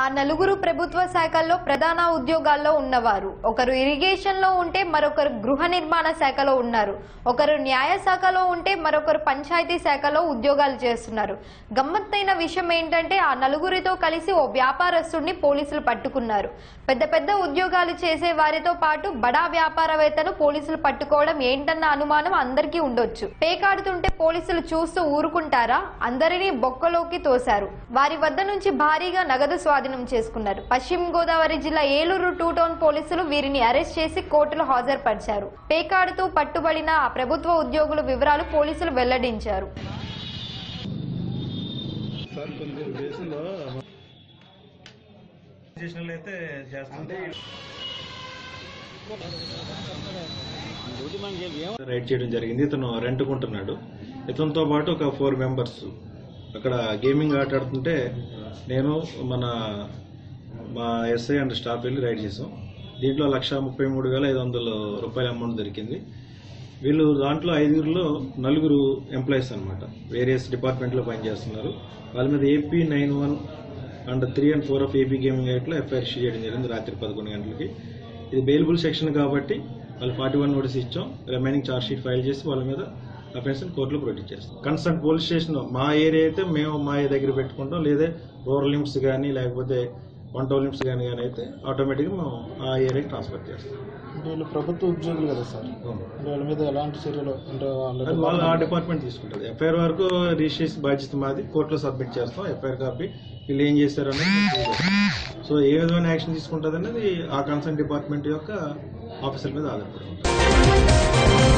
నలుగురు ప్రభుత్వ శాఖల్లో ప్రధాన ఉద్యోగాల్లో ఉన్నవారు ఒకరు ఇరిగేషన్ లో ఉంటే మరొకరు గృహ నిర్మాణ శాఖలో ఉన్నారు ఒకరు న్యాయ శాఖలో ఉంటే మరొకరు పంచాయతీ శాఖలో ఉద్యోగాలు చేస్తున్నారు గమ్మత్తైన విషయం ఏంటంటే ఆ నలుగురితో కలిసి ఓ వ్యాపారస్తుడిని పోలీసులు పట్టుకున్నారు పెద్ద పెద్ద ఉద్యోగాలు చేసే వారితో పాటు బడా వ్యాపారవేత్తను పోలీసులు పట్టుకోవడం ఏంటన్న అనుమానం అందరికీ ఉండొచ్చు పేకాడుతుంటే పోలీసులు చూస్తూ ఊరుకుంటారా అందరినీ బొక్కలోకి తోశారు వారి వద్ద నుంచి భారీగా నగదు స్వాధీనం చేసుకున్నారు పశ్చిమ గోదావరి జిల్లా ఏలూరు టూ టౌన్ పోలీసులు వీరిని అరెస్ట్ చేసి కోర్టులో హాజరుపరిచారు పేకాడుతూ పట్టుబడిన ఆ ప్రభుత్వ ఉద్యోగుల వివరాలు పోలీసులు వెల్లడించారు సార్ కొన్ని దేశంలో స్టేషన్లో అయితే చేస్తాం రైడ్ చేయడం జరిగింది ఇతను రెంట్కుంటున్నాడు ఇతనితో పాటు ఒక ఫోర్ మెంబర్స్ అక్కడ గేమింగ్ ఆట ఆడుతుంటే నేను మన మా ఎస్ఐ అండ్ స్టాఫ్ వెళ్ళి రైడ్ చేసాం దీంట్లో లక్ష ముప్పై మూడు వేల ఐదు వందల రూపాయల అమౌంట్ దొరికింది వీళ్ళు దాంట్లో ఐదుగురిలో నలుగురు ఎంప్లాయీస్ అనమాట వేరియస్ డిపార్ట్మెంట్లో పనిచేస్తున్నారు వాళ్ళ మీద AP nine one and three and four of AP gaming యాక్ట్లో ఎఫ్ఐఆర్ ఇష్యూ చేయడం జరిగింది రాత్రి పదకొండు గంటలకి ఇది బెయిలబుల్ సెక్షన్ కాబట్టి వాళ్ళు ఫార్టీ వన్ నోటీస్ ఇచ్చాం రిమైనింగ్ చార్జ్ షీట్ ఫైల్ చేసి వాళ్ళ మీద అఫెన్స్ కోర్టులో ప్రొడ్యూస్ చేస్తాం కన్సర్న్ పోలీస్ స్టేషన్ మా ఏరియా అయితే మేము మా దగ్గర పెట్టుకుంటాం లేదా రూరల్ లిమిట్స్ కానీ లేకపోతే వన్ టౌన్ లిమిట్స్ కానీ కానీ అయితే ఆటోమేటిక్గా మేము ఆ ఏరియాకి ట్రాన్స్ఫర్ చేస్తాం అంటే వీళ్ళు ప్రభుత్వ ఉద్యోగులు కదా సార్ అంటే వాళ్ళ మీద ఎలాంటి చర్యలు అంటే వాళ్ళ అది వాళ్ళు ఆ డిపార్ట్మెంట్ తీసుకుంటుంది ఎఫ్ఐఆర్ వరకు రిజిస్ట్రేషన్ బాధ్యత మాది కోర్టులో సబ్మిట్ చేస్తాం ఎఫ్ఐఆర్ కాపీ వీళ్ళు ఏం చేశారు అనేది సో ఏ విధమైన యాక్షన్ తీసుకుంటుంది అనేది ఆ కన్సర్న్ డిపార్ట్మెంట్ యొక్క ఆఫీసర్ మీద ఆధారపడి ఉంటుంది